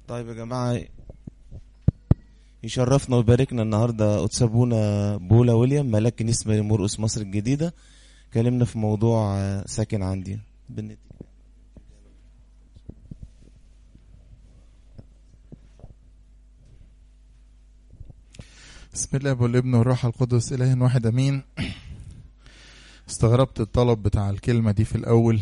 طيب يا جماعة يشرفنا ويباركنا النهاردة قدس أبونا بولا ويليام ملاك كنيسة مرقس مصر الجديدة كلمنا في موضوع آه، ساكن عندي بالنت بسم الله والابن والروح القدس إله واحد أمين استغربت الطلب بتاع الكلمة دي في الأول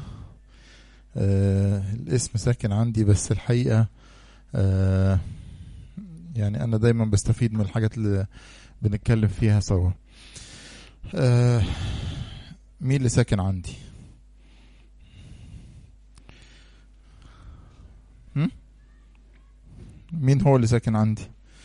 آه الاسم ساكن عندي بس الحقيقة آه يعني أنا دايما بستفيد من الحاجات اللي بنتكلم فيها سوا آه مين اللي ساكن عندي هم؟ مين هو اللي ساكن عندي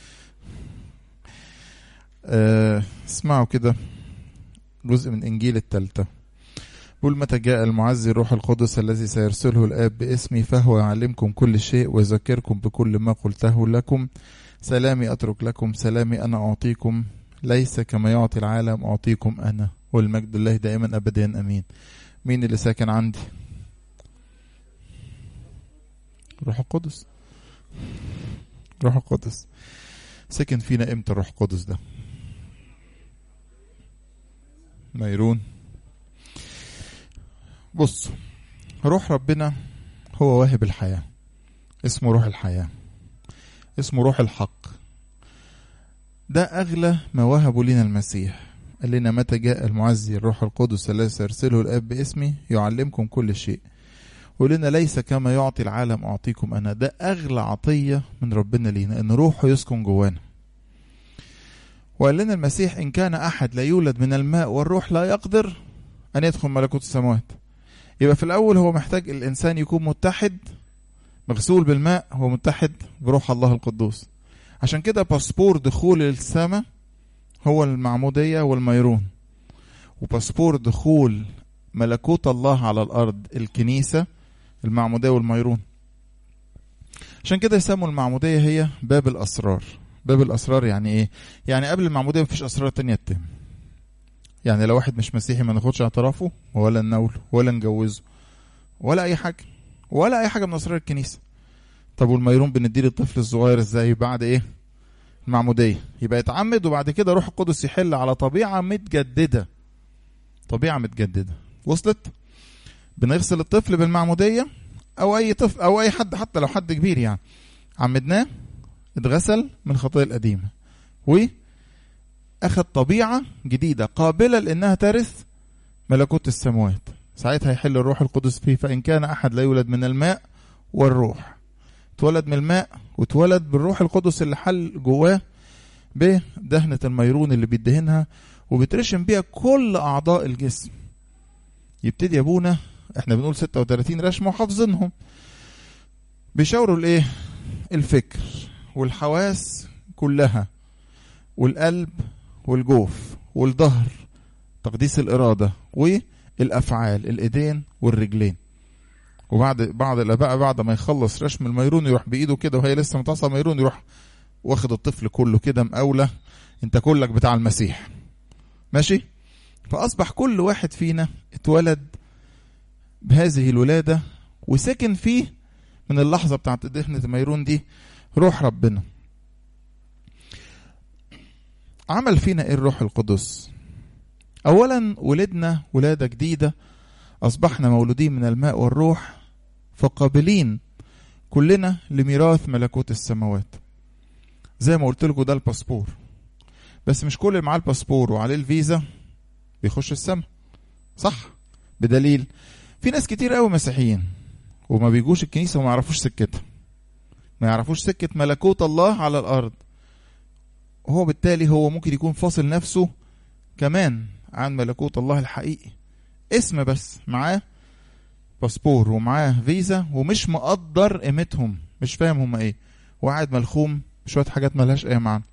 آه، اسمعوا كده جزء من انجيل التالتة بيقول متى جاء المعزي الروح القدس الذي سيرسله الاب باسمي فهو يعلمكم كل شيء ويذكركم بكل ما قلته لكم سلامي اترك لكم سلامي انا اعطيكم ليس كما يعطي العالم اعطيكم انا والمجد لله دائما ابدا امين مين اللي ساكن عندي روح القدس روح القدس ساكن فينا امتى الروح القدس ده ميرون بص روح ربنا هو واهب الحياة اسمه روح الحياة اسمه روح الحق ده أغلى ما وهبه لنا المسيح قال لنا متى جاء المعزي الروح القدس الذي سيرسله الآب باسمي يعلمكم كل شيء ولنا ليس كما يعطي العالم أعطيكم أنا ده أغلى عطية من ربنا لينا إن روحه يسكن جوانا وقال لنا المسيح إن كان أحد لا يولد من الماء والروح لا يقدر أن يدخل ملكوت السماوات يبقى في الأول هو محتاج الإنسان يكون متحد مغسول بالماء هو متحد بروح الله القدوس عشان كده باسبور دخول السماء هو المعمودية والميرون وباسبور دخول ملكوت الله على الأرض الكنيسة المعمودية والميرون عشان كده يسموا المعمودية هي باب الأسرار باب الأسرار يعني إيه؟ يعني قبل المعمودية مفيش أسرار تانية تتم يعني لو واحد مش مسيحي ما ناخدش اعترافه ولا نناوله ولا نجوزه ولا أي حاجة ولا أي حاجة من أسرار الكنيسة طب والميرون بنديه للطفل الصغير ازاي بعد ايه المعمودية يبقى يتعمد وبعد كده روح القدس يحل على طبيعة متجددة طبيعة متجددة وصلت بنغسل الطفل بالمعمودية او اي طفل او اي حد حتى لو حد كبير يعني عمدناه اتغسل من الخطايا القديمة واخد طبيعة جديدة قابلة لانها ترث ملكوت السماوات ساعتها يحل الروح القدس فيه فان كان احد لا يولد من الماء والروح اتولد من الماء واتولد بالروح القدس اللي حل جواه بدهنة الميرون اللي بيدهنها وبترشم بيها كل أعضاء الجسم يبتدي أبونا احنا بنقول 36 رشمة وحافظينهم بيشاوروا الايه الفكر والحواس كلها والقلب والجوف والظهر تقديس الإرادة والأفعال الإيدين والرجلين وبعد بعض الاباء بعد ما يخلص رشم الميرون يروح بايده كده وهي لسه متعصى ميرون يروح واخد الطفل كله كده مقاوله انت كلك بتاع المسيح ماشي فاصبح كل واحد فينا اتولد بهذه الولاده وسكن فيه من اللحظه بتاعت دهنه الميرون دي روح ربنا عمل فينا ايه الروح القدس اولا ولدنا ولاده جديده أصبحنا مولودين من الماء والروح فقابلين كلنا لميراث ملكوت السماوات زي ما قلت لكم ده الباسبور بس مش كل اللي معاه الباسبور وعليه الفيزا بيخش السماء صح بدليل في ناس كتير قوي مسيحيين وما بيجوش الكنيسه وما يعرفوش سكتها ما يعرفوش سكه ملكوت الله على الارض وهو بالتالي هو ممكن يكون فاصل نفسه كمان عن ملكوت الله الحقيقي اسم بس معاه باسبور ومعاه فيزا ومش مقدر قيمتهم مش فاهم هما ايه وقاعد ملخوم بشويه حاجات ملهاش اي معنى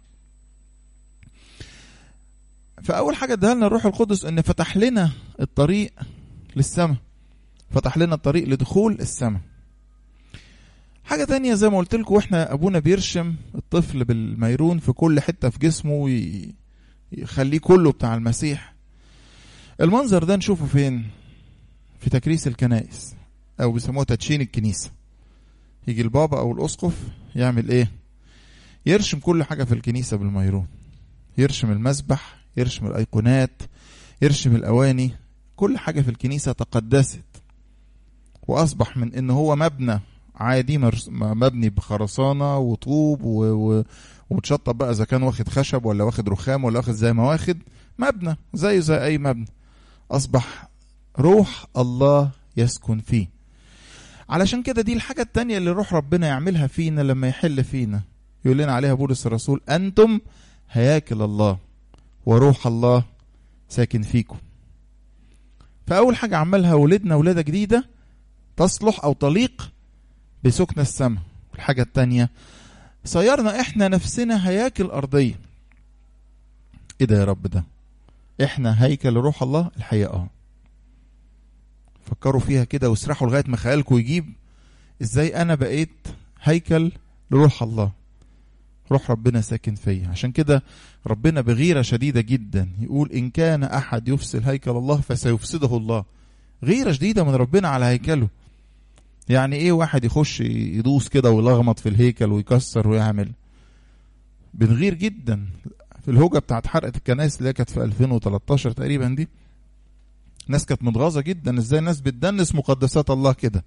فاول حاجه اداها لنا الروح القدس ان فتح لنا الطريق للسماء فتح لنا الطريق لدخول السماء حاجه تانية زي ما قلت لكم واحنا ابونا بيرشم الطفل بالميرون في كل حته في جسمه ويخليه كله بتاع المسيح المنظر ده نشوفه فين في تكريس الكنائس او بيسموه تدشين الكنيسه يجي البابا او الاسقف يعمل ايه يرشم كل حاجه في الكنيسه بالميرون يرشم المسبح يرشم الايقونات يرشم الاواني كل حاجه في الكنيسه تقدست واصبح من ان هو مبنى عادي مرس- مبني بخرسانه وطوب و... و... ومتشطب بقى اذا كان واخد خشب ولا واخد رخام ولا واخد زي ما واخد مبنى زيه زي اي مبنى اصبح روح الله يسكن فيه علشان كده دي الحاجة التانية اللي روح ربنا يعملها فينا لما يحل فينا يقول لنا عليها بولس الرسول أنتم هياكل الله وروح الله ساكن فيكم فأول حاجة عملها ولدنا ولادة جديدة تصلح أو تليق بسكن السماء الحاجة التانية صيرنا احنا نفسنا هياكل أرضية ايه ده يا رب ده احنا هيكل روح الله الحقيقة اه فكروا فيها كده واسرحوا لغايه ما خيالكم يجيب ازاي انا بقيت هيكل لروح الله روح ربنا ساكن فيا عشان كده ربنا بغيرة شديدة جدا يقول إن كان أحد يفسد هيكل الله فسيفسده الله غيرة شديدة من ربنا على هيكله يعني إيه واحد يخش يدوس كده ويلغمط في الهيكل ويكسر ويعمل بنغير جدا في الهوجة بتاعت حرقة الكنائس اللي هي كانت في 2013 تقريبا دي ناس كانت متغاظة جدا ازاي ناس بتدنس مقدسات الله كده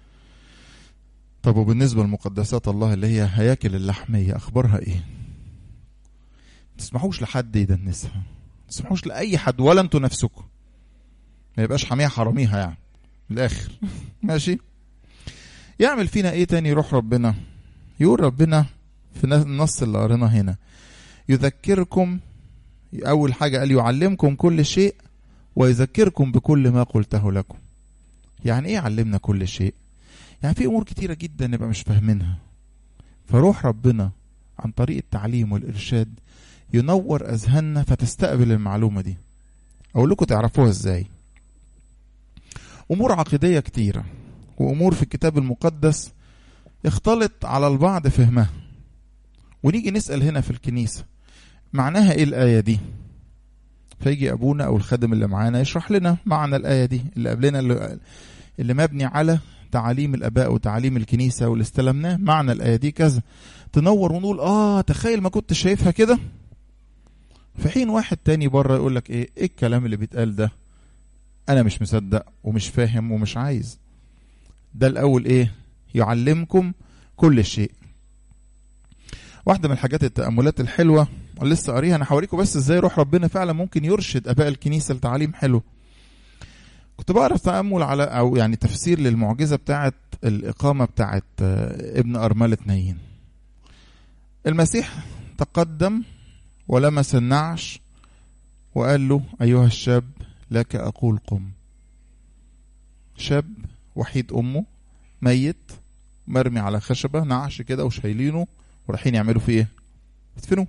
طب وبالنسبة لمقدسات الله اللي هي هياكل اللحمية أخبارها إيه؟ تسمحوش لحد يدنسها تسمحوش لأي حد ولا أنتوا نفسكم ما يبقاش حاميها حراميها يعني من الآخر ماشي يعمل فينا إيه تاني روح ربنا يقول ربنا في النص اللي قريناه هنا يذكركم أول حاجة قال يعلمكم كل شيء ويذكركم بكل ما قلته لكم يعني ايه علمنا كل شيء يعني في امور كتيره جدا نبقى مش فاهمينها فروح ربنا عن طريق التعليم والارشاد ينور اذهاننا فتستقبل المعلومه دي اقول لكم تعرفوها ازاي امور عقيديه كتيره وامور في الكتاب المقدس يختلط على البعض فهمها ونيجي نسال هنا في الكنيسه معناها ايه الايه دي فيجي ابونا او الخادم اللي معانا يشرح لنا معنى الايه دي اللي قبلنا اللي, اللي مبني على تعاليم الاباء وتعاليم الكنيسه واللي استلمناه معنى الايه دي كذا تنور ونقول اه تخيل ما كنت شايفها كده في حين واحد تاني بره يقول لك ايه ايه الكلام اللي بيتقال ده انا مش مصدق ومش فاهم ومش عايز ده الاول ايه يعلمكم كل شيء واحدة من الحاجات التأملات الحلوة اللي لسه قاريها أنا هوريكم بس إزاي روح ربنا فعلا ممكن يرشد آباء الكنيسة لتعليم حلو. كنت بقرا تأمل على أو يعني تفسير للمعجزة بتاعة الإقامة بتاعة ابن أرملة نايين. المسيح تقدم ولمس النعش وقال له أيها الشاب لك أقول قم. شاب وحيد أمه ميت مرمي على خشبة نعش كده وشايلينه ورايحين يعملوا فيه ايه؟ يدفنوه.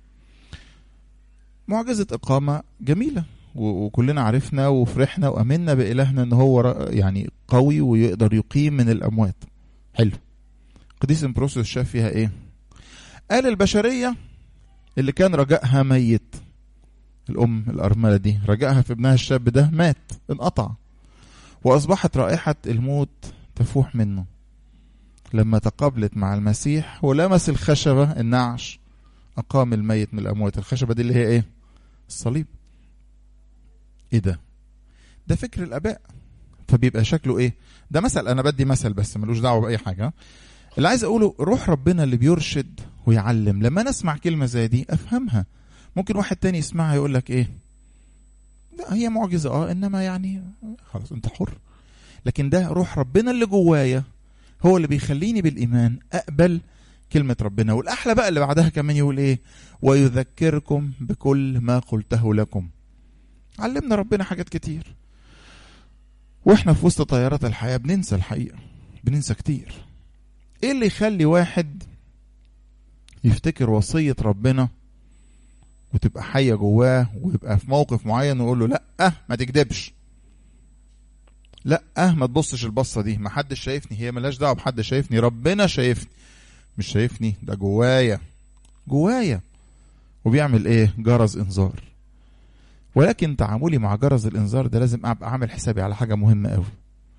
معجزة إقامة جميلة وكلنا عرفنا وفرحنا وأمنا بإلهنا إن هو يعني قوي ويقدر يقيم من الأموات. حلو. قديس امبروسيوس شاف فيها إيه؟ قال البشرية اللي كان رجائها ميت الأم الأرملة دي رجائها في ابنها الشاب ده مات انقطع وأصبحت رائحة الموت تفوح منه لما تقابلت مع المسيح ولمس الخشبة النعش أقام الميت من الأموات الخشبة دي اللي هي إيه الصليب إيه ده ده فكر الآباء فبيبقى شكله إيه ده مثل أنا بدي مثل بس ملوش دعوة بأي حاجة اللي عايز أقوله روح ربنا اللي بيرشد ويعلم لما نسمع كلمة زي دي أفهمها ممكن واحد تاني يسمعها يقول لك إيه لا هي معجزة اه انما يعني خلاص انت حر لكن ده روح ربنا اللي جوايا هو اللي بيخليني بالايمان اقبل كلمة ربنا والاحلى بقى اللي بعدها كمان يقول ايه ويذكركم بكل ما قلته لكم علمنا ربنا حاجات كتير واحنا في وسط طيارات الحياة بننسى الحقيقة بننسى كتير ايه اللي يخلي واحد يفتكر وصية ربنا وتبقى حية جواه ويبقى في موقف معين ويقول له لا ما تكذبش لا ما تبصش البصة دي ما حدش شايفني هي ملهاش دعوة بحد شايفني ربنا شايفني مش شايفني ده جوايا جوايا وبيعمل ايه جرس انذار ولكن تعاملي مع جرس الانذار ده لازم ابقى عامل حسابي على حاجة مهمة قوي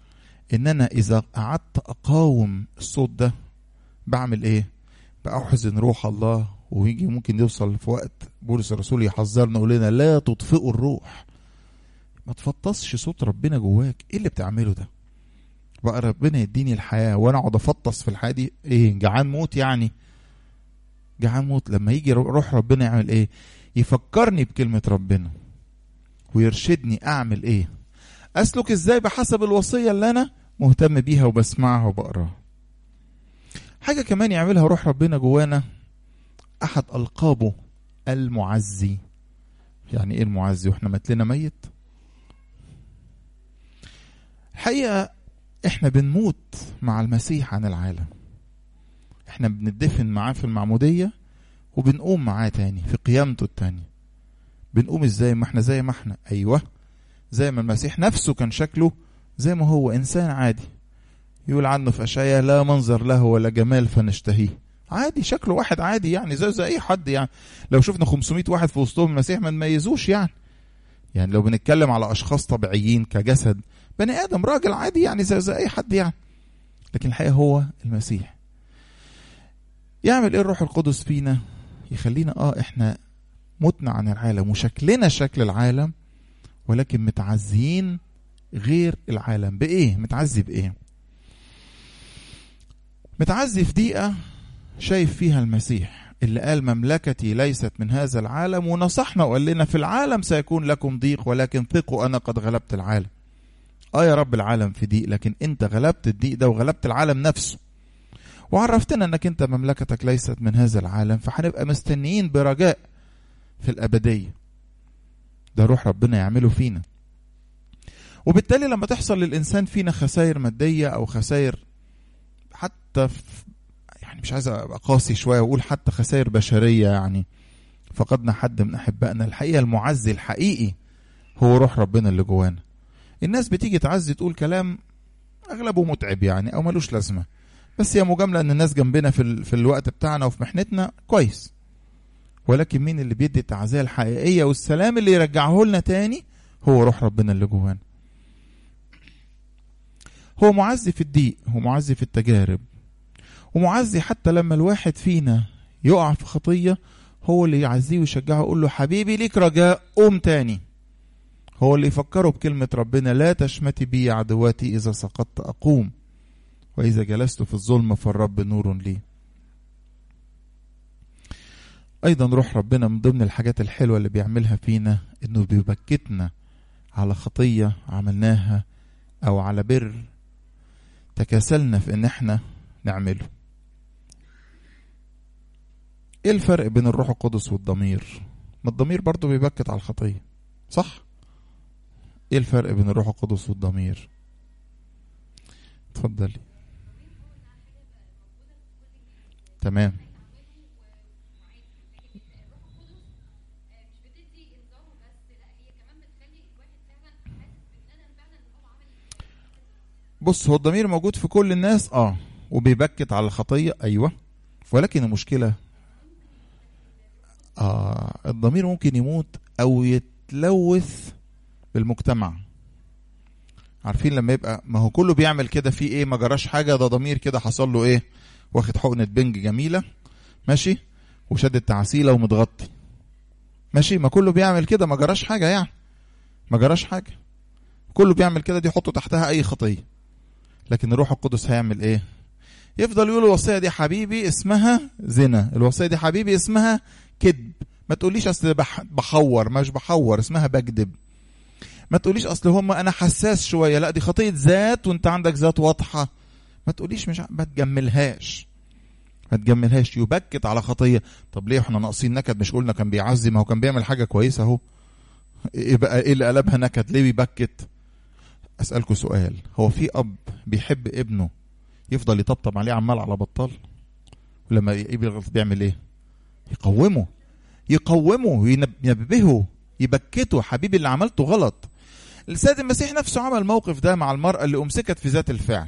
ان انا اذا قعدت اقاوم الصوت ده بعمل ايه باحزن روح الله ويجي ممكن يوصل في وقت بولس الرسول يحذرنا يقول لنا لا تطفئوا الروح ما تفطسش صوت ربنا جواك ايه اللي بتعمله ده بقى ربنا يديني الحياه وانا اقعد افطس في الحياه دي ايه جعان موت يعني جعان موت لما يجي روح ربنا يعمل ايه يفكرني بكلمه ربنا ويرشدني اعمل ايه اسلك ازاي بحسب الوصيه اللي انا مهتم بيها وبسمعها وبقراها حاجه كمان يعملها روح ربنا جوانا احد القابه المعزي يعني ايه المعزي واحنا ماتلنا ميت الحقيقه احنا بنموت مع المسيح عن العالم احنا بندفن معاه في المعموديه وبنقوم معاه تاني في قيامته التانية بنقوم ازاي ما احنا زي ما احنا ايوه زي ما المسيح نفسه كان شكله زي ما هو انسان عادي يقول عنه في اشعياء لا منظر له ولا جمال فنشتهيه عادي شكله واحد عادي يعني زي زي اي حد يعني لو شفنا 500 واحد في وسطهم المسيح ما نميزوش يعني يعني لو بنتكلم على اشخاص طبيعيين كجسد بني ادم راجل عادي يعني زي زي اي حد يعني لكن الحقيقه هو المسيح يعمل ايه الروح القدس فينا يخلينا اه احنا متنا عن العالم وشكلنا شكل العالم ولكن متعزيين غير العالم بايه متعزي بايه متعزي في دقيقه شايف فيها المسيح اللي قال مملكتي ليست من هذا العالم ونصحنا وقال لنا في العالم سيكون لكم ضيق ولكن ثقوا انا قد غلبت العالم اه يا رب العالم في ضيق لكن انت غلبت الضيق ده وغلبت العالم نفسه وعرفتنا انك انت مملكتك ليست من هذا العالم فهنبقى مستنيين برجاء في الابديه ده روح ربنا يعمله فينا وبالتالي لما تحصل للانسان فينا خسائر ماديه او خسائر حتى في يعني مش عايز ابقى قاسي شويه واقول حتى خسائر بشريه يعني فقدنا حد من احبائنا الحقيقه المعزي الحقيقي هو روح ربنا اللي جوانا الناس بتيجي تعزي تقول كلام اغلبه متعب يعني او ملوش لازمه بس هي مجامله ان الناس جنبنا في, ال... في الوقت بتاعنا وفي محنتنا كويس ولكن مين اللي بيدي التعزيه الحقيقيه والسلام اللي يرجعه لنا تاني هو روح ربنا اللي جوانا هو معزي في الضيق هو معزي في التجارب ومعزي حتى لما الواحد فينا يقع في خطيه هو اللي يعزيه ويشجعه يقول له حبيبي ليك رجاء قوم تاني هو اللي يفكره بكلمة ربنا لا تشمتي بي عدواتي إذا سقطت أقوم وإذا جلست في الظلم فالرب نور لي أيضا روح ربنا من ضمن الحاجات الحلوة اللي بيعملها فينا إنه بيبكتنا على خطية عملناها أو على بر تكاسلنا في إن إحنا نعمله ايه الفرق بين الروح القدس والضمير ما الضمير برضو بيبكت على الخطيه صح ايه الفرق بين الروح القدس والضمير اتفضلي تمام بص هو الضمير موجود في كل الناس اه وبيبكت على الخطيه ايوه ولكن المشكله آه الضمير ممكن يموت او يتلوث بالمجتمع عارفين لما يبقى ما هو كله بيعمل كده في ايه ما جراش حاجه ده ضمير كده حصل له ايه واخد حقنه بنج جميله ماشي وشد التعسيله ومتغطي ماشي ما كله بيعمل كده ما جراش حاجه يعني ما جراش حاجه كله بيعمل كده دي يحطوا تحتها اي خطيه لكن الروح القدس هيعمل ايه يفضل يقول الوصيه دي حبيبي اسمها زنا الوصيه دي حبيبي اسمها كذب ما تقوليش اصل بح بحور مش بحور اسمها بكذب ما تقوليش اصل هم انا حساس شويه لا دي خطيه ذات وانت عندك ذات واضحه ما تقوليش مش ما تجملهاش ما تجملهاش يبكت على خطيه طب ليه احنا ناقصين نكد مش قلنا كان بيعزي ما هو كان بيعمل حاجه كويسه اهو ايه بقى ايه اللي قلبها نكد ليه بيبكت اسالكوا سؤال هو في اب بيحب ابنه يفضل يطبطب عليه عمال على بطال ولما يغلط بيعمل ايه يقومه يقومه ينبهه يبكته حبيبي اللي عملته غلط السيد المسيح نفسه عمل الموقف ده مع المرأة اللي أمسكت في ذات الفعل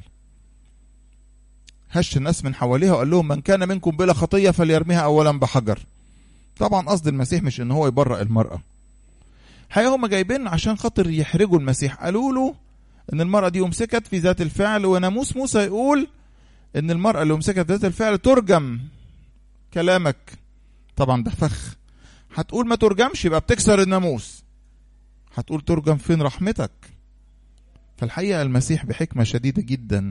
هش الناس من حواليها وقال لهم من كان منكم بلا خطية فليرميها أولا بحجر طبعا قصد المسيح مش ان هو يبرأ المرأة حقيقة هم جايبين عشان خاطر يحرجوا المسيح قالوا له ان المرأة دي امسكت في ذات الفعل وناموس موسى يقول ان المرأة اللي امسكت في ذات الفعل ترجم كلامك طبعا ده فخ هتقول ما ترجمش يبقى بتكسر الناموس هتقول ترجم فين رحمتك فالحقيقة المسيح بحكمة شديدة جدا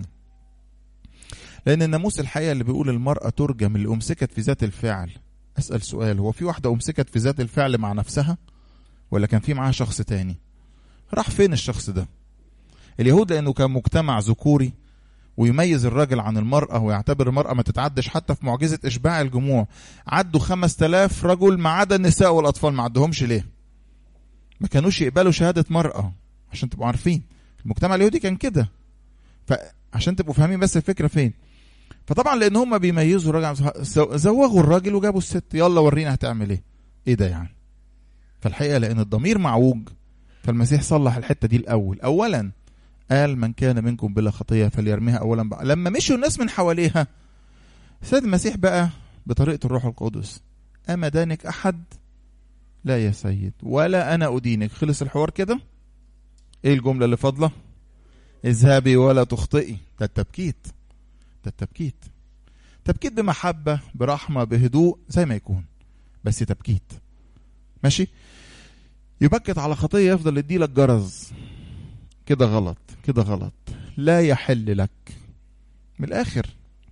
لأن الناموس الحقيقة اللي بيقول المرأة ترجم اللي أمسكت في ذات الفعل أسأل سؤال هو في واحدة أمسكت في ذات الفعل مع نفسها ولا كان في معاها شخص تاني راح فين الشخص ده اليهود لأنه كان مجتمع ذكوري ويميز الراجل عن المرأة ويعتبر المرأة ما تتعدش حتى في معجزة إشباع الجموع عدوا خمس تلاف رجل ما عدا النساء والأطفال ما عدهمش ليه ما كانوش يقبلوا شهادة مرأة عشان تبقوا عارفين المجتمع اليهودي كان كده فعشان تبقوا فاهمين بس الفكرة فين فطبعا لان هم بيميزوا الراجل زوغوا الراجل وجابوا الست يلا ورينا هتعمل ايه ايه ده يعني فالحقيقه لان الضمير معوج فالمسيح صلح الحته دي الاول اولا قال من كان منكم بلا خطيه فليرميها اولا بقى لما مشوا الناس من حواليها السيد المسيح بقى بطريقه الروح القدس اما دانك احد لا يا سيد ولا انا ادينك خلص الحوار كده ايه الجمله اللي فاضله اذهبي ولا تخطئي ده التبكيت ده التبكيت تبكيت بمحبة برحمة بهدوء زي ما يكون بس تبكيت ماشي يبكت على خطية يفضل يديلك جرز كده غلط كده غلط لا يحل لك من الآخر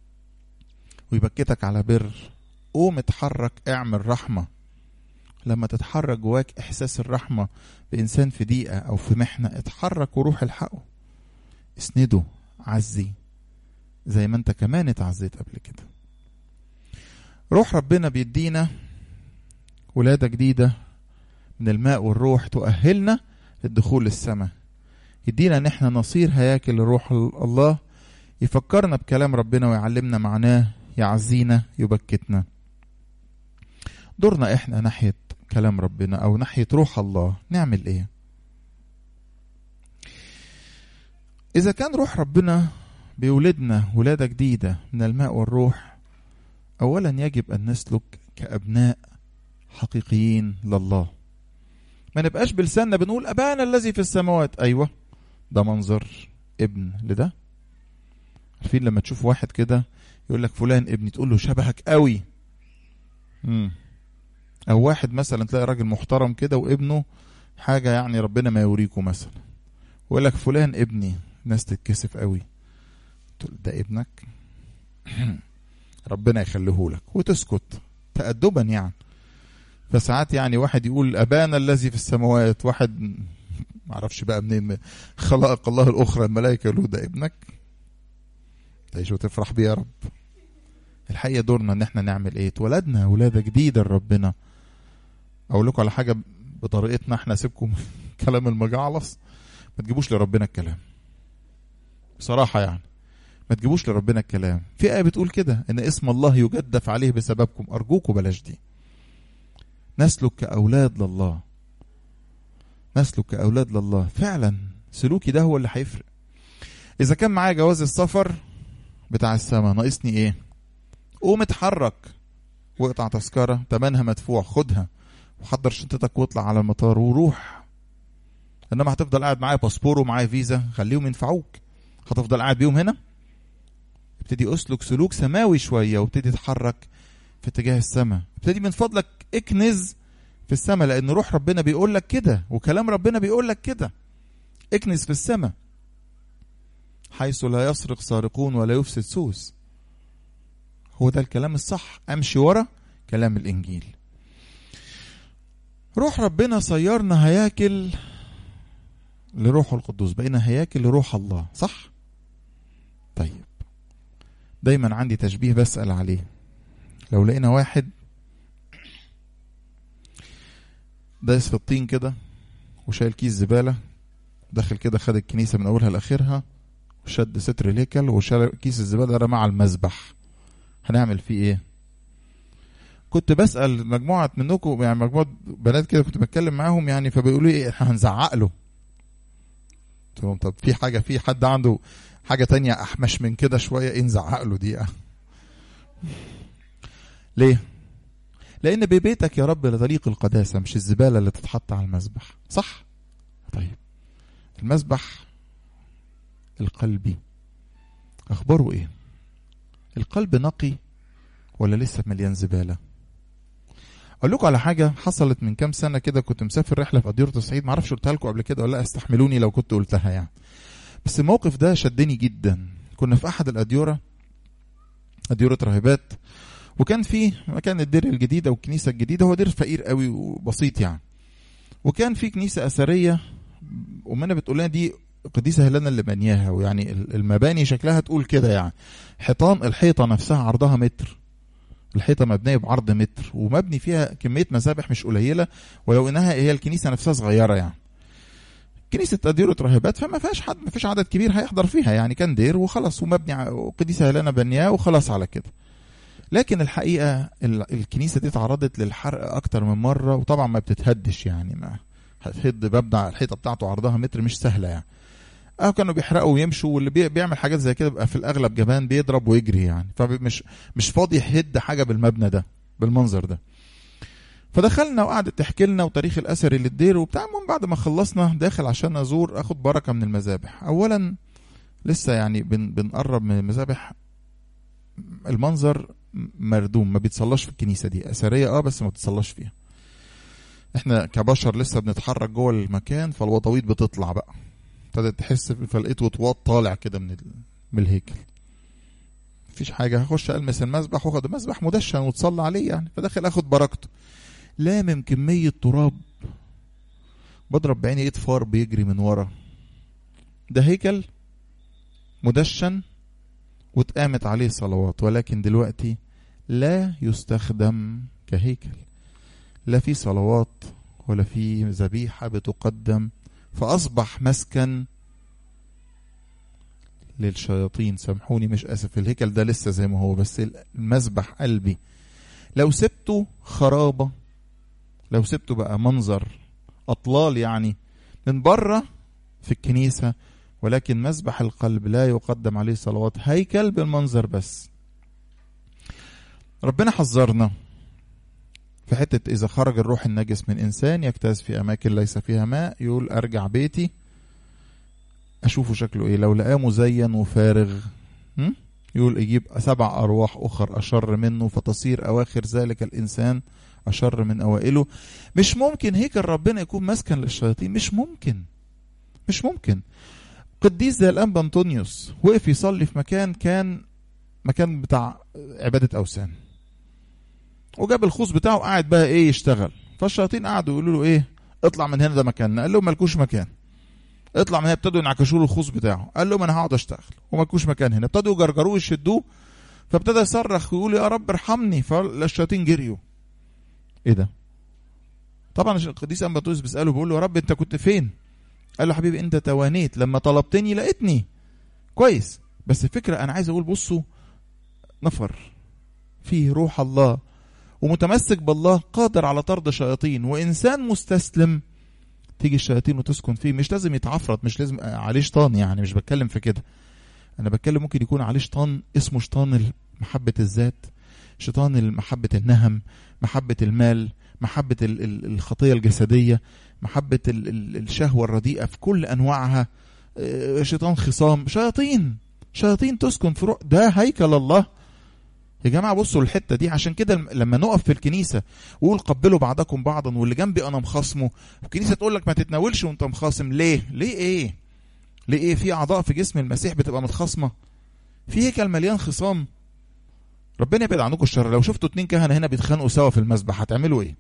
ويبكتك على بر قوم اتحرك اعمل رحمة لما تتحرك جواك إحساس الرحمة بإنسان في ضيقة أو في محنة اتحرك وروح الحقه اسنده عزي زي ما انت كمان اتعزيت قبل كده روح ربنا بيدينا ولادة جديدة من الماء والروح تؤهلنا للدخول للسماء يدينا ان احنا نصير هياكل لروح الله يفكرنا بكلام ربنا ويعلمنا معناه يعزينا يبكتنا دورنا احنا ناحية كلام ربنا او ناحية روح الله نعمل ايه اذا كان روح ربنا بيولدنا ولادة جديدة من الماء والروح أولا يجب أن نسلك كأبناء حقيقيين لله ما نبقاش بلساننا بنقول أبانا الذي في السماوات أيوة ده منظر ابن لده عارفين لما تشوف واحد كده يقول لك فلان ابني تقول له شبهك قوي مم. أو واحد مثلا تلاقي راجل محترم كده وابنه حاجة يعني ربنا ما يوريكم مثلا ويقول لك فلان ابني ناس تتكسف قوي تقول ده ابنك ربنا يخليه لك وتسكت تأدبا يعني فساعات يعني واحد يقول أبانا الذي في السماوات واحد معرفش بقى منين خلق الله الأخرى الملائكة يقولوا ده ابنك تعيش وتفرح بيه يا رب الحقيقة دورنا ان احنا نعمل ايه اتولدنا ولادة جديدة لربنا اقول لكم على حاجة بطريقتنا احنا سيبكم كلام المجعلص ما تجيبوش لربنا الكلام بصراحة يعني ما تجيبوش لربنا الكلام في آية بتقول كده إن اسم الله يجدف عليه بسببكم أرجوكم بلاش دي نسلك كأولاد لله نسلك كأولاد لله فعلا سلوكي ده هو اللي هيفرق إذا كان معايا جواز السفر بتاع السما ناقصني إيه قوم اتحرك واقطع تذكرة تمنها مدفوع خدها وحضر شنطتك واطلع على المطار وروح انما هتفضل قاعد معايا باسبور ومعايا فيزا خليهم ينفعوك هتفضل قاعد بيهم هنا ابتدي اسلك سلوك سماوي شويه وابتدي اتحرك في اتجاه السماء ابتدي من فضلك اكنز في السماء لان روح ربنا بيقول لك كده وكلام ربنا بيقول لك كده اكنز في السماء حيث لا يسرق سارقون ولا يفسد سوس هو ده الكلام الصح امشي ورا كلام الانجيل روح ربنا صيرنا هياكل لروح القدوس بقينا هياكل لروح الله صح طيب دايما عندي تشبيه بسأل عليه لو لقينا واحد دايس في الطين كده وشايل كيس زبالة دخل كده خد الكنيسة من أولها لآخرها وشد ستر الهيكل وشال كيس الزبالة رماه على المذبح هنعمل فيه ايه كنت بسأل مجموعة منكم يعني مجموعة بنات كده كنت بتكلم معاهم يعني فبيقولوا لي احنا هنزعق له قلت لهم طب في حاجة في حد عنده حاجة تانية أحمش من كده شوية إيه نزعق له دي ليه؟ لأن ببيتك يا رب لطريق القداسة مش الزبالة اللي تتحط على المذبح صح؟ طيب المذبح القلبي اخباره ايه القلب نقي ولا لسه مليان زباله اقول لكم على حاجه حصلت من كام سنه كده كنت مسافر رحله في اديره الصعيد معرفش قلتها لكم قبل كده ولا لا استحملوني لو كنت قلتها يعني بس الموقف ده شدني جدا كنا في احد الاديره اديره راهبات وكان في مكان الدير الجديده والكنيسه الجديده هو دير فقير قوي وبسيط يعني وكان في كنيسه اثريه ومنا بتقول لنا دي قديسه هيلانا اللي بنياها ويعني المباني شكلها تقول كده يعني حيطان الحيطه نفسها عرضها متر الحيطه مبنيه بعرض متر ومبني فيها كميه مذابح مش قليله ولو انها هي الكنيسه نفسها صغيره يعني كنيسه اديره راهبات فما فيهاش حد ما فيش عدد كبير هيحضر فيها يعني كان دير وخلاص ومبني قديسه هيلانا بنياه وخلاص على كده لكن الحقيقه الكنيسه دي تعرضت للحرق اكتر من مره وطبعا ما بتتهدش يعني ما هتهد مبنى الحيطه بتاعته عرضها متر مش سهله يعني اه كانوا بيحرقوا ويمشوا واللي بي بيعمل حاجات زي كده بيبقى في الاغلب جبان بيضرب ويجري يعني فمش مش فاضي يهد حاجه بالمبنى ده بالمنظر ده فدخلنا وقعدت تحكي لنا وتاريخ الاثري للدير وبتاع المهم بعد ما خلصنا داخل عشان ازور اخد بركه من المذابح اولا لسه يعني بن بنقرب من المذابح المنظر مردوم ما بيتصلاش في الكنيسه دي اثريه اه بس ما بتصلاش فيها احنا كبشر لسه بنتحرك جوه المكان فالوطويط بتطلع بقى ابتدت تحس فلقيت وطواط طالع كده من من الهيكل مفيش حاجه هخش المس المسبح واخد المسبح مدشن وتصلى عليه يعني فداخل اخد بركته لامم كميه تراب بضرب بعيني ايد فار بيجري من ورا ده هيكل مدشن واتقامت عليه صلوات ولكن دلوقتي لا يستخدم كهيكل لا في صلوات ولا في ذبيحة بتقدم فأصبح مسكن للشياطين سامحوني مش آسف الهيكل ده لسه زي ما هو بس المسبح قلبي لو سبته خرابة لو سبته بقى منظر أطلال يعني من بره في الكنيسة ولكن مسبح القلب لا يقدم عليه صلوات هيكل بالمنظر بس ربنا حذرنا في حتة إذا خرج الروح النجس من إنسان يجتاز في أماكن ليس فيها ماء يقول أرجع بيتي أشوفه شكله إيه لو لقاه مزين وفارغ يقول يجيب سبع أرواح أخر أشر منه فتصير أواخر ذلك الإنسان أشر من أوائله مش ممكن هيكل ربنا يكون مسكن للشياطين مش ممكن مش ممكن قديس زي الأنبا أنطونيوس وقف يصلي في مكان كان مكان بتاع عبادة أوثان وجاب الخوص بتاعه قاعد بقى ايه يشتغل فالشياطين قعدوا يقولوا له ايه اطلع من هنا ده مكاننا قال لهم مالكوش مكان اطلع من هنا ابتدوا ينعكشوا له الخوص بتاعه قال لهم انا هقعد اشتغل ومالكوش مكان هنا ابتدوا يجرجروه يشدوه فابتدى يصرخ ويقول يا رب ارحمني فالشياطين جريوا ايه ده طبعا القديس امبطوس بيساله بيقول له يا رب انت كنت فين قال له حبيبي انت توانيت لما طلبتني لقيتني كويس بس الفكره انا عايز اقول بصوا نفر فيه روح الله ومتمسك بالله قادر على طرد شياطين وانسان مستسلم تيجي الشياطين وتسكن فيه مش لازم يتعفرت مش لازم عليه شيطان يعني مش بتكلم في كده انا بتكلم ممكن يكون عليه شيطان اسمه شيطان محبة الذات شيطان محبة النهم محبة المال محبة الخطية الجسدية محبة الشهوة الرديئة في كل أنواعها شيطان خصام شياطين شياطين تسكن في روح ده هيكل الله يا جماعه بصوا الحته دي عشان كده لما نقف في الكنيسه وقول قبلوا بعضكم بعضا واللي جنبي انا مخاصمه الكنيسه تقول لك ما تتناولش وانت مخاصم ليه؟ ليه ايه؟ ليه ايه؟ في اعضاء في جسم المسيح بتبقى متخاصمه في هيكل مليان خصام ربنا يبعد عنكم الشر لو شفتوا اتنين كهنه هنا بيتخانقوا سوا في المسبح هتعملوا ايه؟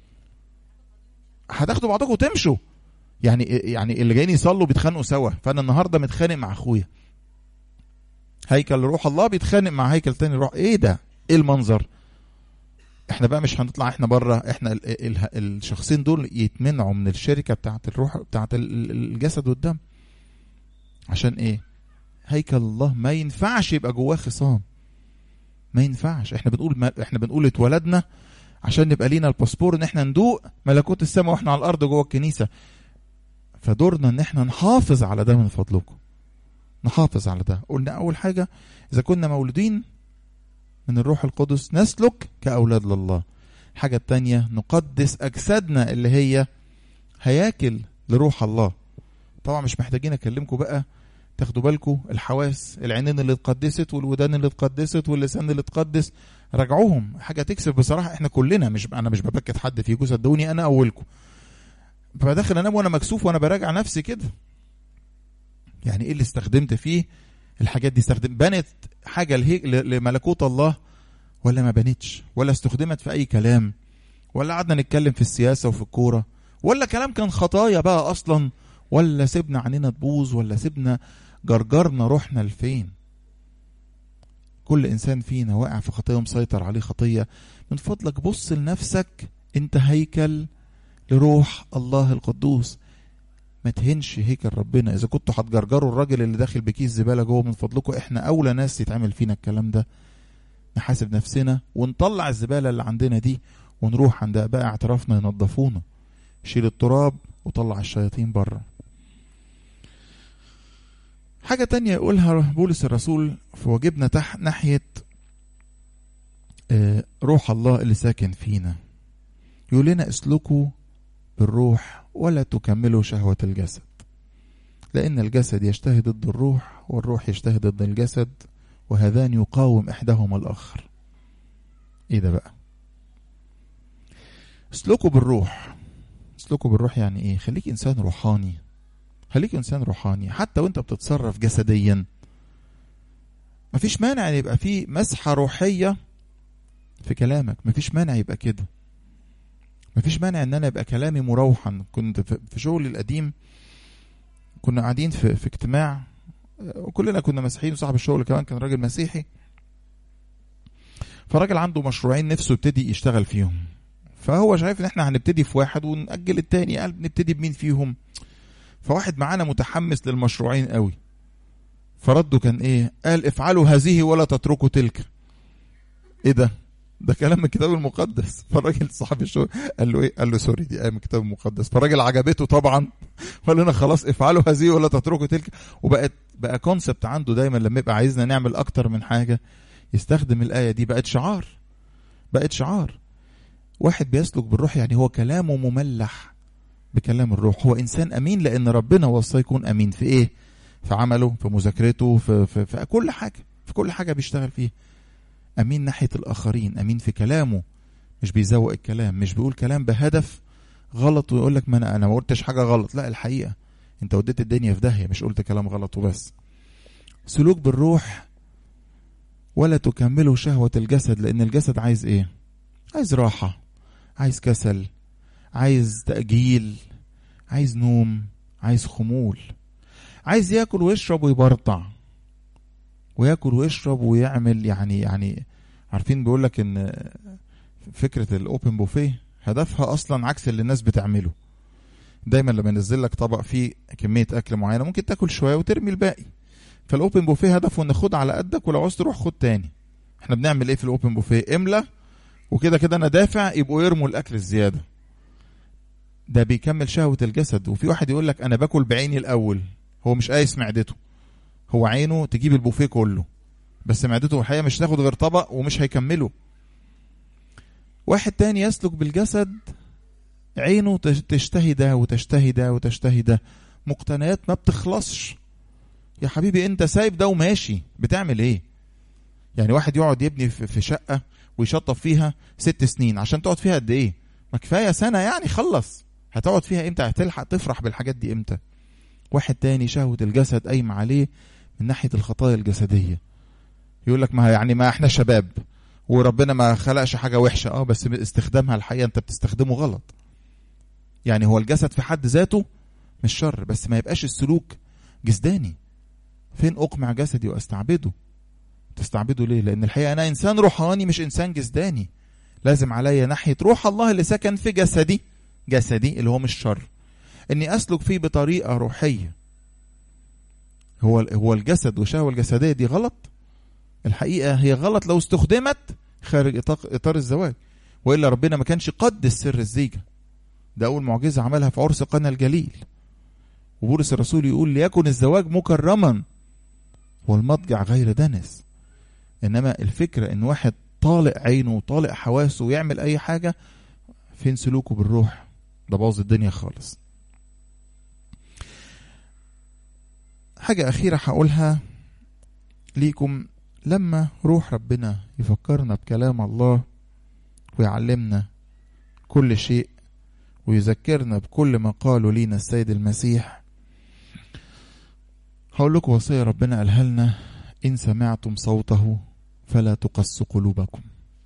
هتاخدوا بعضكم وتمشوا يعني يعني اللي جايين يصلوا بيتخانقوا سوا فانا النهارده متخانق مع اخويا هيكل روح الله بيتخانق مع هيكل تاني روح ايه ده ايه المنظر احنا بقى مش هنطلع احنا بره احنا ال ال ال الشخصين دول يتمنعوا من الشركه بتاعت الروح بتاعت الجسد والدم عشان ايه هيكل الله ما ينفعش يبقى جواه خصام ما ينفعش احنا بنقول ما احنا بنقول اتولدنا عشان نبقى لينا الباسبور ان احنا ندوق ملكوت السماء واحنا على الارض جوه الكنيسه فدورنا ان احنا نحافظ على ده من فضلكم نحافظ على ده قلنا اول حاجه اذا كنا مولودين من الروح القدس نسلك كاولاد لله الحاجه الثانيه نقدس اجسادنا اللي هي هياكل لروح الله طبعا مش محتاجين اكلمكم بقى تاخدوا بالكم الحواس العينين اللي اتقدست والودان اللي اتقدست واللسان اللي اتقدس راجعوهم حاجه تكسب بصراحه احنا كلنا مش انا مش ببكت حد فيكم صدقوني انا اولكم ببقى داخل انام وانا مكسوف وانا براجع نفسي كده يعني ايه اللي استخدمت فيه الحاجات دي استخدم بنت حاجه لهيك لملكوت الله ولا ما بنتش ولا استخدمت في اي كلام ولا قعدنا نتكلم في السياسه وفي الكوره ولا كلام كان خطايا بقى اصلا ولا سيبنا عننا تبوظ ولا سيبنا جرجرنا روحنا لفين كل انسان فينا واقع في خطيه ومسيطر عليه خطيه من فضلك بص لنفسك انت هيكل لروح الله القدوس ما تهنش هيكل ربنا اذا كنتوا هتجرجروا الراجل اللي داخل بكيس زباله جوه من فضلكم احنا اولى ناس يتعمل فينا الكلام ده نحاسب نفسنا ونطلع الزباله اللي عندنا دي ونروح عند اباء اعترافنا ينظفونا شيل التراب وطلع الشياطين بره حاجة تانية يقولها بولس الرسول في واجبنا تحت ناحية روح الله اللي ساكن فينا يقول لنا اسلكوا بالروح ولا تكملوا شهوة الجسد لأن الجسد يجتهد ضد الروح والروح يجتهد ضد الجسد وهذان يقاوم إحداهما الآخر إيه ده بقى اسلكوا بالروح اسلكوا بالروح يعني إيه خليك إنسان روحاني خليك إنسان روحاني حتى وأنت بتتصرف جسديا مفيش مانع ان يبقى في مسحة روحية في كلامك مفيش مانع يبقى كده مفيش مانع ان انا يبقى كلامي مروحا كنت في شغلي القديم كنا قاعدين في, في اجتماع وكلنا كنا مسيحيين وصاحب الشغل كمان كان راجل مسيحي فراجل عنده مشروعين نفسه يبتدي يشتغل فيهم فهو شايف ان احنا هنبتدي في واحد ونأجل التاني قال نبتدي بمين فيهم فواحد معانا متحمس للمشروعين قوي فرده كان ايه قال افعلوا هذه ولا تتركوا تلك ايه ده ده كلام من الكتاب المقدس فالراجل صاحب الشغل قال له ايه قال له سوري دي ايه من الكتاب المقدس فالراجل عجبته طبعا وقال لنا خلاص افعلوا هذه ولا تتركوا تلك وبقت بقى كونسبت عنده دايما لما يبقى عايزنا نعمل اكتر من حاجه يستخدم الايه دي بقت شعار بقت شعار واحد بيسلك بالروح يعني هو كلامه مملح بكلام الروح هو انسان امين لان ربنا وصاه يكون امين في ايه في عمله في مذاكرته في, في, في كل حاجه في كل حاجه بيشتغل فيه امين ناحيه الاخرين امين في كلامه مش بيزوق الكلام مش بيقول كلام بهدف غلط ويقول لك ما انا انا ما قلتش حاجه غلط لا الحقيقه انت وديت الدنيا في داهيه مش قلت كلام غلط وبس سلوك بالروح ولا تكملوا شهوه الجسد لان الجسد عايز ايه عايز راحه عايز كسل عايز تاجيل عايز نوم عايز خمول عايز ياكل ويشرب ويبرطع وياكل ويشرب ويعمل يعني يعني عارفين بيقول لك ان فكره الاوبن بوفيه هدفها اصلا عكس اللي الناس بتعمله دايما لما ينزل لك طبق فيه كميه اكل معينه ممكن تاكل شويه وترمي الباقي فالاوبن بوفيه هدفه ان خد على قدك ولو عاوز تروح خد تاني احنا بنعمل ايه في الاوبن بوفيه املى وكده كده انا دافع يبقوا يرموا الاكل الزياده ده بيكمل شهوه الجسد وفي واحد يقول لك انا باكل بعيني الاول هو مش قايس معدته هو عينه تجيب البوفيه كله بس معدته الحقيقه مش تاخد غير طبق ومش هيكمله واحد تاني يسلك بالجسد عينه تشتهي ده وتشتهي ده وتشتهي ده مقتنيات ما بتخلصش يا حبيبي انت سايب ده وماشي بتعمل ايه يعني واحد يقعد يبني في شقه ويشطب فيها ست سنين عشان تقعد فيها قد ايه ما كفايه سنه يعني خلص هتقعد فيها امتى هتلحق تفرح بالحاجات دي امتى واحد تاني شهوة الجسد قايمة عليه من ناحية الخطايا الجسدية يقول لك ما يعني ما احنا شباب وربنا ما خلقش حاجة وحشة اه بس استخدامها الحقيقة انت بتستخدمه غلط يعني هو الجسد في حد ذاته مش شر بس ما يبقاش السلوك جسداني فين اقمع جسدي واستعبده تستعبده ليه لان الحقيقة انا انسان روحاني مش انسان جسداني لازم عليا ناحية روح الله اللي سكن في جسدي جسدي اللي هو مش شر اني اسلك فيه بطريقه روحيه هو هو الجسد والشهوه الجسديه دي غلط الحقيقه هي غلط لو استخدمت خارج اطار الزواج والا ربنا ما كانش قدس سر الزيجه ده اول معجزه عملها في عرس قنا الجليل وبولس الرسول يقول ليكن الزواج مكرما والمضجع غير دنس انما الفكره ان واحد طالق عينه وطالق حواسه ويعمل اي حاجه فين سلوكه بالروح ده باظ الدنيا خالص حاجة أخيرة هقولها ليكم لما روح ربنا يفكرنا بكلام الله ويعلمنا كل شيء ويذكرنا بكل ما قاله لينا السيد المسيح هقول لكم وصية ربنا قالها لنا إن سمعتم صوته فلا تقسوا قلوبكم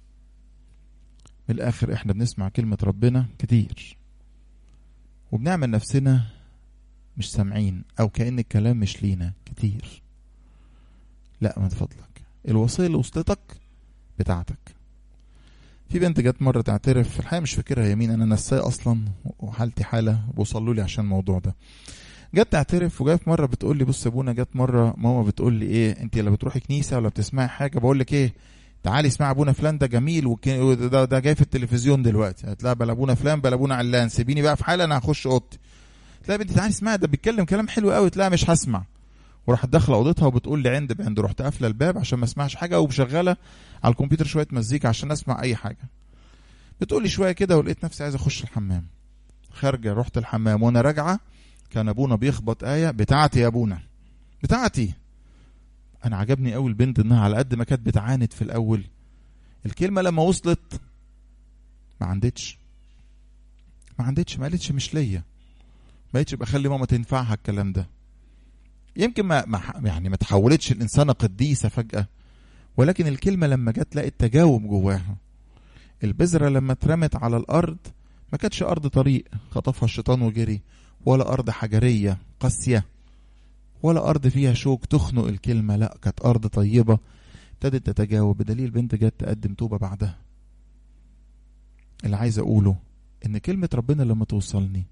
من الآخر إحنا بنسمع كلمة ربنا كتير وبنعمل نفسنا مش سامعين أو كأن الكلام مش لينا كتير لا من فضلك الوصية اللي وصلتك بتاعتك في بنت جت مرة تعترف في الحقيقة مش فاكرها يمين أنا نساي أصلا وحالتي حالة وصلوا لي عشان الموضوع ده جت تعترف وجايه في مره بتقول لي بص يا ابونا جت مره ماما بتقول لي ايه انت لا بتروحي كنيسه ولا بتسمعي حاجه بقول لك ايه تعالي اسمعي ابونا فلان ده جميل وده ده جاي في التلفزيون دلوقتي هتلاقي بلا ابونا فلان بلا ابونا علان سيبيني بقى في حالي انا هخش اوضتي تلاقي بنتي تعالي اسمعي ده بيتكلم كلام حلو قوي تلاقي مش هسمع وراحت داخله اوضتها وبتقول لي عند بعند رحت قافله الباب عشان ما اسمعش حاجه ومشغله على الكمبيوتر شويه مزيكا عشان اسمع اي حاجه بتقول لي شويه كده ولقيت نفسي عايز اخش الحمام خارجه رحت الحمام وانا راجعه كان ابونا بيخبط ايه بتاعتي يا ابونا بتاعتي انا عجبني قوي البنت انها على قد ما كانت بتعاند في الاول الكلمه لما وصلت ما عندتش ما عندتش ما قالتش مش ليا ما قالتش بخلي ماما تنفعها الكلام ده يمكن ما, ما يعني ما تحولتش الانسانه قديسه فجاه ولكن الكلمه لما جت لقت تجاوب جواها البذره لما اترمت على الارض ما كانتش ارض طريق خطفها الشيطان وجري ولا أرض حجرية قاسية ولا أرض فيها شوك تخنق الكلمة لا كانت أرض طيبة ابتدت تتجاوب بدليل بنت جت تقدم توبة بعدها اللي عايز أقوله إن كلمة ربنا لما توصلني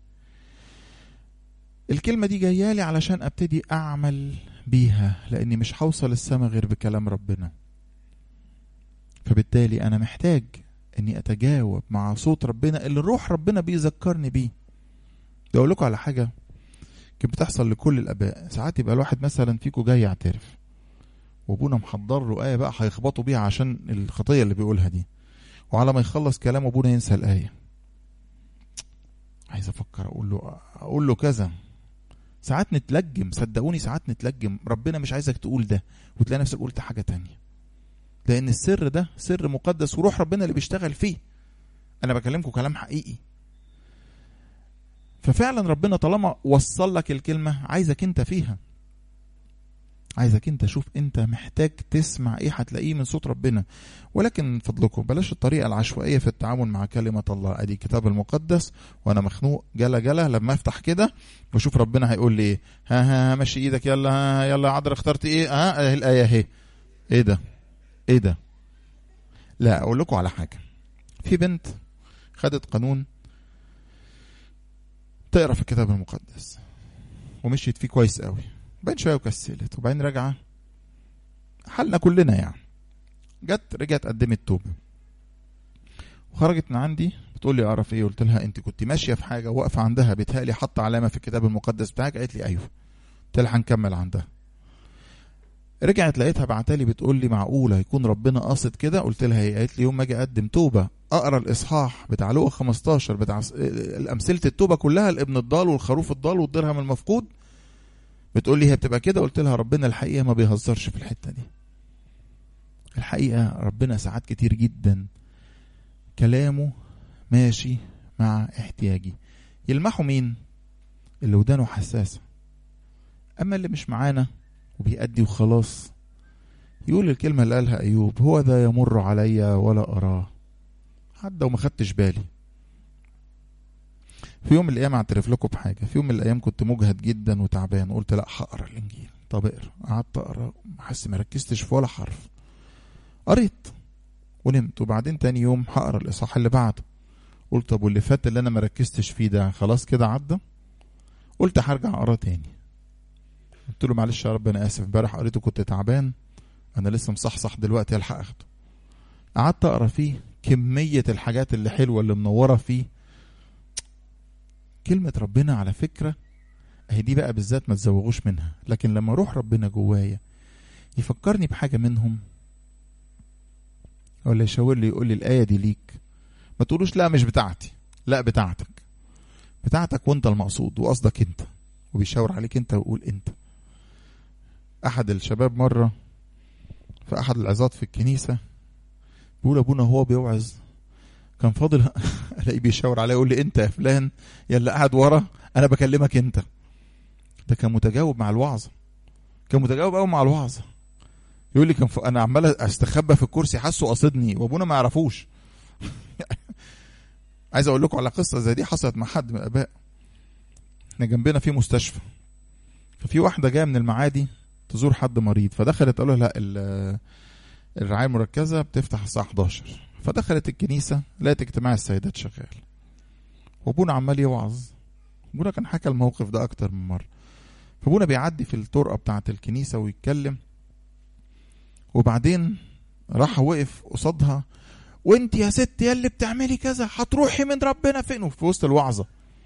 الكلمة دي جايالي علشان أبتدي أعمل بيها لأني مش هوصل السما غير بكلام ربنا فبالتالي أنا محتاج إني أتجاوب مع صوت ربنا اللي روح ربنا بيذكرني بيه ده اقول لكم على حاجه كانت بتحصل لكل الاباء ساعات يبقى الواحد مثلا فيكم جاي يعترف وابونا محضر له ايه بقى هيخبطوا بيها عشان الخطيه اللي بيقولها دي وعلى ما يخلص كلامه ابونا ينسى الايه عايز افكر اقول له اقول له كذا ساعات نتلجم صدقوني ساعات نتلجم ربنا مش عايزك تقول ده وتلاقي نفسك قلت حاجه تانية لان السر ده سر مقدس وروح ربنا اللي بيشتغل فيه انا بكلمكم كلام حقيقي ففعلا ربنا طالما وصل لك الكلمة عايزك انت فيها عايزك انت شوف انت محتاج تسمع ايه هتلاقيه من صوت ربنا ولكن من فضلكم بلاش الطريقة العشوائية في التعامل مع كلمة الله ادي الكتاب المقدس وانا مخنوق جلا جلا لما افتح كده واشوف ربنا هيقول لي ايه ها ها مشي ايدك يلا ها يلا يا عذر اخترت ايه ها اه الايه اهي ايه ده ايه ده لا اقول لكم على حاجة في بنت خدت قانون تقرا في الكتاب المقدس ومشيت فيه كويس قوي بعدين شويه وكسلت وبعدين راجعه حالنا كلنا يعني جت رجعت قدمت توبه وخرجت من عندي بتقول لي اعرف ايه قلت لها انت كنت ماشيه في حاجه واقفه عندها بتهالي حاطه علامه في الكتاب المقدس بتاعك قالت لي ايوه قلت لها هنكمل عندها رجعت لقيتها بعتالي بتقول لي معقوله يكون ربنا قاصد كده قلت لها ايه قالت لي يوم ما اجي اقدم توبه اقرا الاصحاح بتاع لوقا 15 بتاع امثله التوبه كلها الابن الضال والخروف الضال والدرهم المفقود بتقول لي هي بتبقى كده قلت لها ربنا الحقيقه ما بيهزرش في الحته دي الحقيقه ربنا ساعات كتير جدا كلامه ماشي مع احتياجي يلمحوا مين اللي ودانه حساسه اما اللي مش معانا وبيأدي وخلاص يقول الكلمة اللي قالها أيوب هو ذا يمر علي ولا أراه عدى وما خدتش بالي في يوم من الأيام أعترف لكم بحاجة في يوم من الأيام كنت مجهد جدا وتعبان قلت لا هقرا الإنجيل طب اقرا قعدت أقرا حاسس ما ركزتش في ولا حرف قريت ونمت وبعدين تاني يوم هقرا الإصحاح اللي بعده قلت طب واللي فات اللي أنا ما ركزتش فيه ده خلاص كده عدى قلت هرجع أقرا تاني قلت له معلش يا رب انا اسف امبارح قريته كنت تعبان انا لسه مصحصح دلوقتي الحق اخده قعدت اقرا فيه كميه الحاجات اللي حلوه اللي منوره فيه كلمه ربنا على فكره اهي دي بقى بالذات ما تزوغوش منها لكن لما روح ربنا جوايا يفكرني بحاجه منهم ولا يشاور لي يقول لي الايه دي ليك ما تقولوش لا مش بتاعتي لا بتاعتك بتاعتك وانت المقصود وقصدك انت وبيشاور عليك انت ويقول انت احد الشباب مره في احد العظات في الكنيسه بيقول ابونا هو بيوعظ كان فاضل الاقيه بيشاور عليا يقول لي انت يا فلان يا اللي قاعد ورا انا بكلمك انت ده كان متجاوب مع الوعظه كان متجاوب قوي مع الوعظه يقول لي كان ف... انا عمال استخبى في الكرسي حاسه قاصدني وابونا ما يعرفوش عايز اقول لكم على قصه زي دي حصلت مع حد من الاباء احنا جنبنا في مستشفى ففي واحده جايه من المعادي تزور حد مريض فدخلت قالوا لا الرعايه المركزه بتفتح الساعه 11 فدخلت الكنيسه لقت اجتماع السيدات شغال وابونا عمال يوعظ ابونا كان حكى الموقف ده اكتر من مره فابونا بيعدي في الطرقه بتاعه الكنيسه ويتكلم وبعدين راح وقف قصادها وانت يا ست يا اللي بتعملي كذا هتروحي من ربنا فين في وسط الوعظه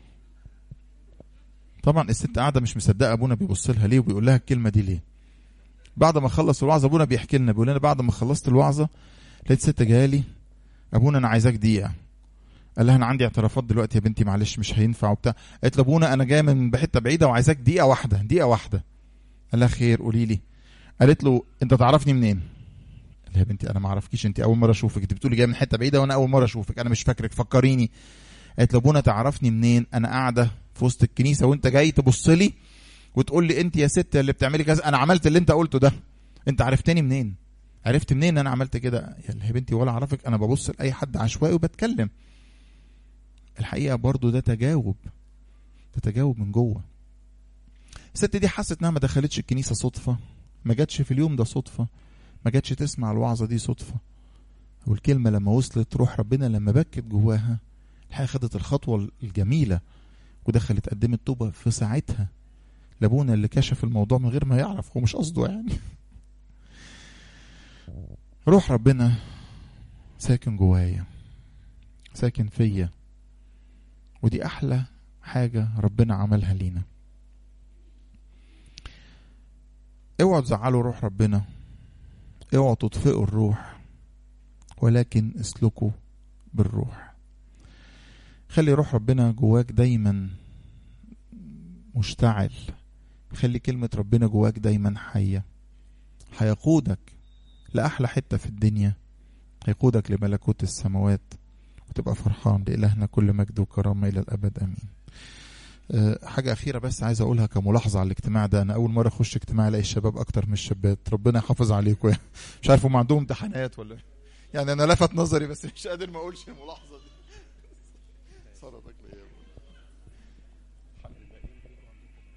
طبعا الست قاعده مش مصدقه ابونا بيبص لها ليه وبيقول لها الكلمه دي ليه بعد ما خلص الوعظه ابونا بيحكي لنا بيقول لنا بعد ما خلصت الوعظه لقيت ست جايه لي ابونا انا عايزاك دقيقه قال لها انا عندي اعترافات دلوقتي يا بنتي معلش مش هينفع وبتاع قالت له ابونا انا جايه من حته بعيده وعايزاك دقيقه واحده دقيقه واحده قال لها خير قولي لي قالت له انت تعرفني منين قال لها يا بنتي انا ما اعرفكيش انت اول مره اشوفك انت بتقولي جايه من حته بعيده وانا اول مره اشوفك انا مش فاكرك فكريني قالت له ابونا تعرفني منين انا قاعده في وسط الكنيسه وانت جاي تبص لي وتقول لي انت يا ست اللي بتعملي كذا انا عملت اللي انت قلته ده انت عرفتني منين عرفت منين ان انا عملت كده يا بنتي ولا اعرفك انا ببص لاي حد عشوائي وبتكلم الحقيقه برضو ده تجاوب ده تجاوب من جوه الست دي حست انها ما دخلتش الكنيسه صدفه ما جاتش في اليوم ده صدفه ما جاتش تسمع الوعظه دي صدفه والكلمه لما وصلت روح ربنا لما بكت جواها الحقيقه خدت الخطوه الجميله ودخلت قدمت توبه في ساعتها لابونا اللي كشف الموضوع من غير ما يعرف هو مش قصده يعني روح ربنا ساكن جوايا ساكن فيا ودي احلى حاجه ربنا عملها لينا اوعوا تزعلوا روح ربنا اوعوا تطفئوا الروح ولكن اسلكوا بالروح خلي روح ربنا جواك دايما مشتعل خلي كلمة ربنا جواك دايما حية هيقودك لأحلى حتة في الدنيا هيقودك لملكوت السماوات وتبقى فرحان لإلهنا كل مجد وكرامة إلى الأبد أمين أه حاجة أخيرة بس عايز أقولها كملاحظة على الاجتماع ده أنا أول مرة أخش اجتماع ألاقي الشباب أكتر من الشابات ربنا يحافظ عليكم يعني. مش عارف هم عندهم امتحانات ولا يعني أنا لفت نظري بس مش قادر ما أقولش الملاحظة دي صارتك ليا